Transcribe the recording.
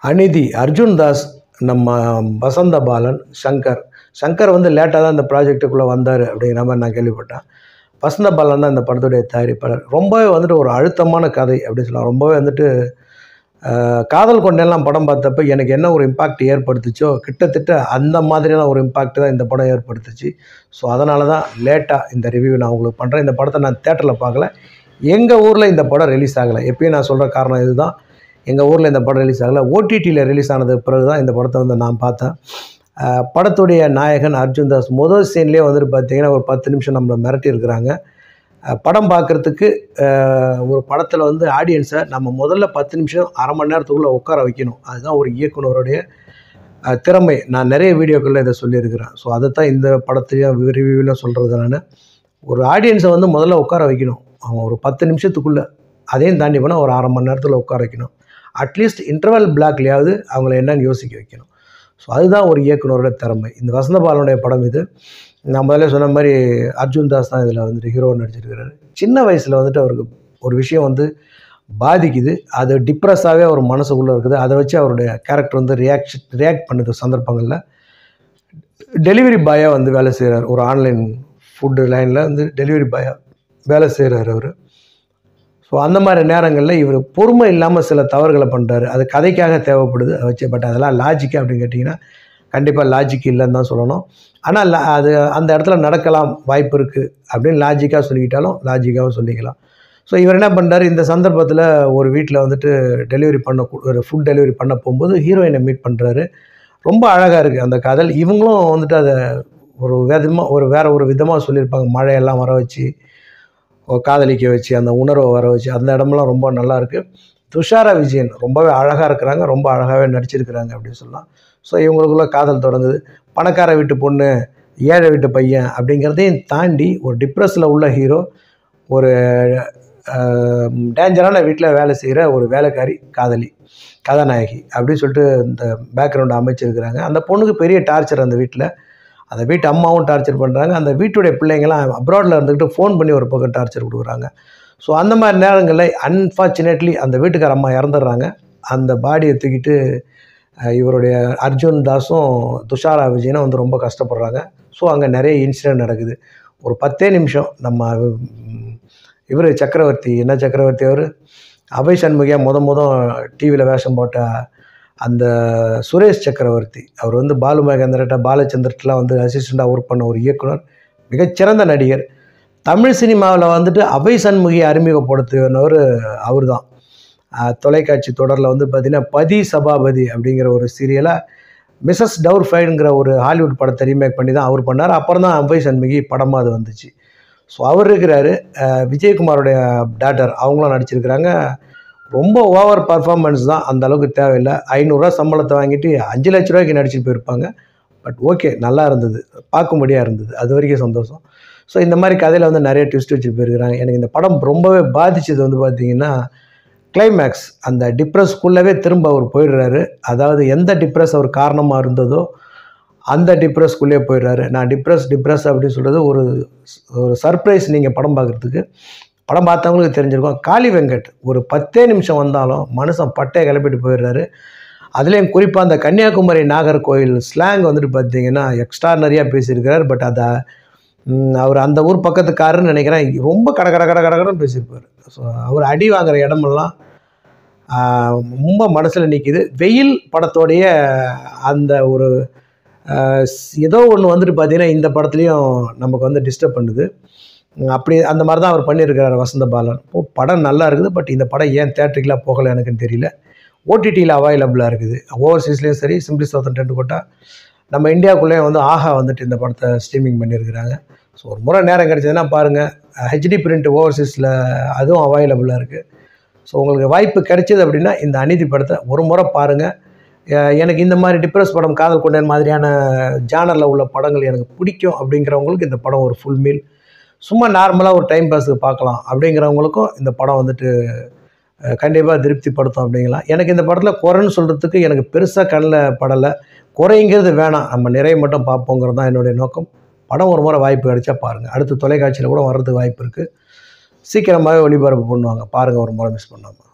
அநீதி அர்ஜுன் தாஸ் நம்ம வசந்த பாலன் சங்கர் சங்கர் வந்து லேட்டாக தான் இந்த ப்ராஜெக்ட்டுக்குள்ளே வந்தார் அப்படிங்கிற மாதிரி நான் கேள்விப்பட்டேன் வசந்த பாலன் தான் இந்த படத்துடைய தயாரிப்பாளர் ரொம்பவே வந்துட்டு ஒரு அழுத்தமான கதை அப்படின்னு சொல்லலாம் ரொம்பவே வந்துட்டு ஆஹ், காதல் கொண்டெல்லாம் படம் பார்த்தப்ப எனக்கு என்ன ஒரு இம்பாக்ட் ஏற்படுத்துச்சோ கிட்டத்தட்ட அந்த மாதிரியான ஒரு இம்பாக்ட் தான் இந்த படம் ஏற்படுத்துச்சு ஸோ அதனால தான் லேட்டாக இந்த ரிவ்யூ நான் உங்களுக்கு பண்ணுறேன் இந்த படத்தை நான் தேட்டரில் பார்க்கல எங்கள் ஊரில் இந்த படம் ரிலீஸ் ஆகலை எப்பயும் நான் சொல்கிற காரணம் இதுதான் எங்கள் ஊரில் இந்த படம் ரிலீஸ் ஆகலை ஓடிடியில் ரிலீஸ் ஆனது பிறகு தான் இந்த படத்தை வந்து நான் பார்த்தேன் ஆஹ் படத்துடைய நாயகன் அர்ஜுன் தாஸ் முதல் சீன்லேயே வந்துட்டு பார்த்தீங்கன்னா ஒரு பத்து நிமிஷம் நம்மளை மிரட்டியிருக்கிறாங்க ஆஹ் படம் பார்க்குறதுக்கு ஒரு படத்தில் வந்து ஆடியன்ஸை நம்ம முதல்ல பத்து நிமிஷம் அரை மணி நேரத்துக்குள்ளே உட்கார வைக்கணும் அதுதான் ஒரு இயக்குனருடைய ஆஹ் திறமை நான் நிறைய வீடியோக்களில் இதை சொல்லியிருக்கிறேன் ஸோ அதை தான் இந்த படத்துலையும் ரிவ்யூவில் சொல்கிறது நான் ஒரு ஆடியன்ஸை வந்து முதல்ல உட்கார வைக்கணும் அவன் ஒரு பத்து நிமிஷத்துக்குள்ளே அதையும் தாண்டி போனால் ஒரு அரை மணி நேரத்தில் உட்கார வைக்கணும் அட்லீஸ்ட் இன்டர்வல் பிளாக்லேயாவது அவங்கள என்னன்னு யோசிக்க வைக்கணும் ஸோ அதுதான் ஒரு இயக்குனரோட திறமை இந்த வசந்தபாலனுடைய படம் இது நான் முதல்ல சொன்ன மாதிரி அர்ஜுன் தாஸ் தான் இதில் வந்துட்டு ஹீரோ நடிச்சிருக்கிறாரு சின்ன வயசில் வந்துட்டு அவருக்கு ஒரு விஷயம் வந்து பாதிக்குது அது டிப்ரெஸ்ஸாகவே அவர் மனசுக்குள்ளே இருக்குது அதை வச்சு அவருடைய கேரக்டர் வந்து ரியாக்ஷன் ரியாக்ட் பண்ணுது சந்தர்ப்பங்களில் டெலிவரி பாயாக வந்து வேலை செய்கிறார் ஒரு ஆன்லைன் ஃபுட்டு லைனில் வந்து டெலிவரி பாயாக வேலை செய்கிறார் அவர் ஸோ அந்த மாதிரி நேரங்களில் இவர் பொறுமை இல்லாமல் சில தவறுகளை பண்ணுறாரு அது கதைக்காக தேவைப்படுது அதை வச்சு பட் அதெல்லாம் லாஜிக்கு அப்படின்னு கேட்டிங்கன்னா கண்டிப்பாக லாஜிக் இல்லைன்னு தான் சொல்லணும் ஆனால் la- அது அந்த இடத்துல நடக்கலாம் வாய்ப்பு இருக்குது அப்படின்னு லாஜிக்காக சொல்லிக்கிட்டாலும் லாஜிக்காகவும் சொல்லிக்கலாம் ஸோ இவர் என்ன பண்ணுறாரு இந்த சந்தர்ப்பத்தில் ஒரு வீட்டில் வந்துட்டு டெலிவரி பண்ண கு- ஒரு ஃபுட் டெலிவரி பண்ண போகும்போது ஹீரோயினை மீட் பண்ணுறாரு ரொம்ப அழகாக இருக்குது அந்த காதல் இவங்களும் வந்துட்டு அதை ஒரு விதமாக ஒரு வேற ஒரு விதமாக சொல்லியிருப்பாங்க மழையெல்லாம் வர வச்சு ஒரு காதலிக்க வச்சு அந்த உணர்வை வர வச்சு அந்த இடமெல்லாம் ரொம்ப நல்லா இருக்கு துஷாரா விஜயன் ரொம்பவே அழகாக இருக்கிறாங்க ரொம்ப அழகாகவே நடிச்சிருக்கிறாங்க அப்படின்னு சொல்லலாம் ஸோ இவங்களுக்குள்ள காதல் தொடங்குது பணக்கார வீட்டு பொண்ணு ஏழை வீட்டு பையன் அப்படிங்கிறதையும் தாண்டி ஒரு டிப்ரெஸில் உள்ள ஹீரோ ஒரு டேஞ்சரான வீட்டில் வேலை செய்கிற ஒரு வேலைக்காரி காதலி கதாநாயகி அப்படின்னு சொல்லிட்டு இந்த பேக்ரவுண்டை அமைச்சிருக்கிறாங்க அந்த பொண்ணுக்கு பெரிய டார்ச்சர் அந்த வீட்டில் அந்த வீட்டு அம்மாவும் டார்ச்சர் பண்ணுறாங்க அந்த வீட்டுடைய பிள்ளைங்களாம் அப்ராடில் இருந்துக்கிட்டு ஃபோன் பண்ணி ஒரு பக்கம் டார்ச்சர் கொடுக்குறாங்க ஸோ அந்த மாதிரி நேரங்களில் அன்ஃபார்ச்சுனேட்லி அந்த வீட்டுக்கார அம்மா இறந்துடுறாங்க அந்த பாடியை தூக்கிட்டு அஹ், இவருடைய அர்ஜுன் தாஸும் துஷாரா விஜயனும் வந்து ரொம்ப கஷ்டப்படுறாங்க ஸோ அங்கே நிறைய இன்சிடென்ட் நடக்குது ஒரு பத்தே நிமிஷம் நம்ம இவர் சக்கரவர்த்தி என்ன சக்கரவர்த்தி அவர் அபய் சண்முகியா முத முத டிவியில் வேஷம் போட்ட அந்த சுரேஷ் சக்கரவர்த்தி அவர் வந்து பாலு மகேந்திரட்ட பாலச்சந்திரட்டெலாம் வந்து அசிஸ்டண்ட்டாக ஒர்க் பண்ண ஒரு இயக்குனர் மிகச்சிறந்த நடிகர் தமிழ் சினிமாவில் வந்துட்டு அபய் சண்முகியை அறிமுகப்படுத்தினவர் அவர் தான் தொலைக்காட்சி தொடரில் வந்து பார்த்திங்கன்னா பதி சபாபதி அப்படிங்கிற ஒரு சீரியலை மிஸ்ஸஸ் டவுர் ஃபைடுங்கிற ஒரு ஹாலிவுட் படத்தை ரீமேக் பண்ணி தான் அவர் பண்ணார் அப்புறம் தான் அபய் சண்முகி படமாக அது வந்துச்சு ஸோ அவர் இருக்கிறாரு அஹ் விஜயகுமாரோடைய டாட்டர் அவங்களும் நடிச்சிருக்கிறாங்க ரொம்ப ஓவர் பர்ஃபார்மன்ஸ் தான் அந்த அளவுக்கு தேவையில்லை ஐநூறுரூவா சம்பளத்தை வாங்கிட்டு அஞ்சு லட்ச ரூபாய்க்கு நடிச்சிட்டு போயிருப்பாங்க பட் ஓகே நல்லா இருந்தது பார்க்கும்படியாக இருந்தது அது வரைக்கும் சந்தோஷம் ஸோ இந்த மாதிரி கதையில் வந்து நிறைய ட்விஸ்ட் வச்சுட்டு போயிருக்கிறாங்க எனக்கு இந்த படம் ரொம்பவே பாதிச்சது வந்து பார்த்தீங்கன்னா கிளைமேக்ஸ் அந்த டிப்ரெஸ்க்குள்ளவே திரும்ப அவர் போயிடுறாரு அதாவது எந்த டிப்ரெஸ் அவர் காரணமாக இருந்ததோ அந்த டிப்ரெஸ்க்குள்ளேயே போயிடுறாரு நான் டிப்ரெஸ் டிப்ரெஸ் அப்படின்னு சொல்கிறது ஒரு ஒரு சர்ப்ரைஸ் நீங்கள் படம் பார்க்குறதுக்கு படம் பார்த்தவங்களுக்கு தெரிஞ்சிருக்கும் காளி வெங்கட் ஒரு பத்தே நிமிஷம் வந்தாலும் மனுஷன் பட்டையை கிளப்பிட்டு போயிடுறாரு அதுலேயும் குறிப்பாக அந்த கன்னியாகுமரி நாகர்கோயில் ஸ்லாங் வந்துட்டு பார்த்தீங்கன்னா எக்ஸ்ட்ரானரியாக பேசியிருக்கிறார் பட் அதை ம், அவர் அந்த ஊர் பக்கத்துக்காரன்னு நினைக்கிறேன் ரொம்ப கட கட கட கடன்னு பேசியிருப்பார் ஸோ அவர் அடி வாங்குற இடமெல்லாம் ஆஹ், ரொம்ப மனசில் நிற்கிது வெயில் படத்தோடைய அந்த ஒரு ஆஹ், ஸ்- ஏதோ ஒன்று வந்துட்டு பார்த்தீங்கன்னா இந்த படத்துலையும் நமக்கு வந்து டிஸ்டர்ப் பண்ணுது உம், அப்படி அந்த மாதிரி தான் அவர் பண்ணியிருக்கிறார் வசந்த பாலன் ஓ படம் நல்லா இருக்குது பட் இந்த படம் ஏன் தேட்டருக்குலாம் போகலை எனக்குன்னு தெரியல ஓடிடியில் அவைலபிளாக இருக்குது ஓவர்சீஸ்லேயும் சரி சிம்பிளி சவுத்தன் டென்ட் கோட்டா நம்ம இந்தியாவுக்குள்ளேயும் வந்து ஆஹா வந்துட்டு இந்த படத்தை ஸ்ட்ரீமிங் பண்ணியிருக்கிறாங்க ஸோ ஒரு முறை நேரம் கிடைச்சதுன்னா பாருங்கள் ஹெச்டி பிரிண்ட் ஓவர்சீஸில் அதுவும் அவைலபிளாக இருக்குது ஸோ உங்களுக்கு வாய்ப்பு கிடைச்சது அப்படின்னா இந்த அநீதி படத்தை ஒரு முறை பாருங்கள் எனக்கு இந்த மாதிரி டிப்ரெஸ் படம் காதல் கொண்டேன் மாதிரியான ஜானரில் உள்ள படங்கள் எனக்கு பிடிக்கும் அப்படிங்கிறவங்களுக்கு இந்த படம் ஒரு ஃபுல் மீல் சும்மா நார்மலாக ஒரு டைம் பாஸுக்கு பார்க்கலாம் அப்படிங்கிறவங்களுக்கும் இந்த படம் வந்துட்டு கண்டிப்பாக திருப்திப்படுத்தும் அப்படிங்கலாம் எனக்கு இந்த படத்தில் குறைன்னு சொல்கிறதுக்கு எனக்கு பெருசாக கண்ணில் படலை குறைங்கிறது வேணாம் நம்ம நிறைய மட்டும் பார்ப்போங்கிறது தான் என்னுடைய நோக்கம் படம் ஒரு முறை வாய்ப்பு கிடைச்சா பாருங்கள் அடுத்து தொலைக்காட்சியில் கூட வர்றதுக்கு வாய்ப்பு இருக்குது சீக்கிரமாகவே ஒளிபரப்பு பண்ணுவாங்க பாருங்கள் ஒரு முறை மிஸ் பண்ணாமல்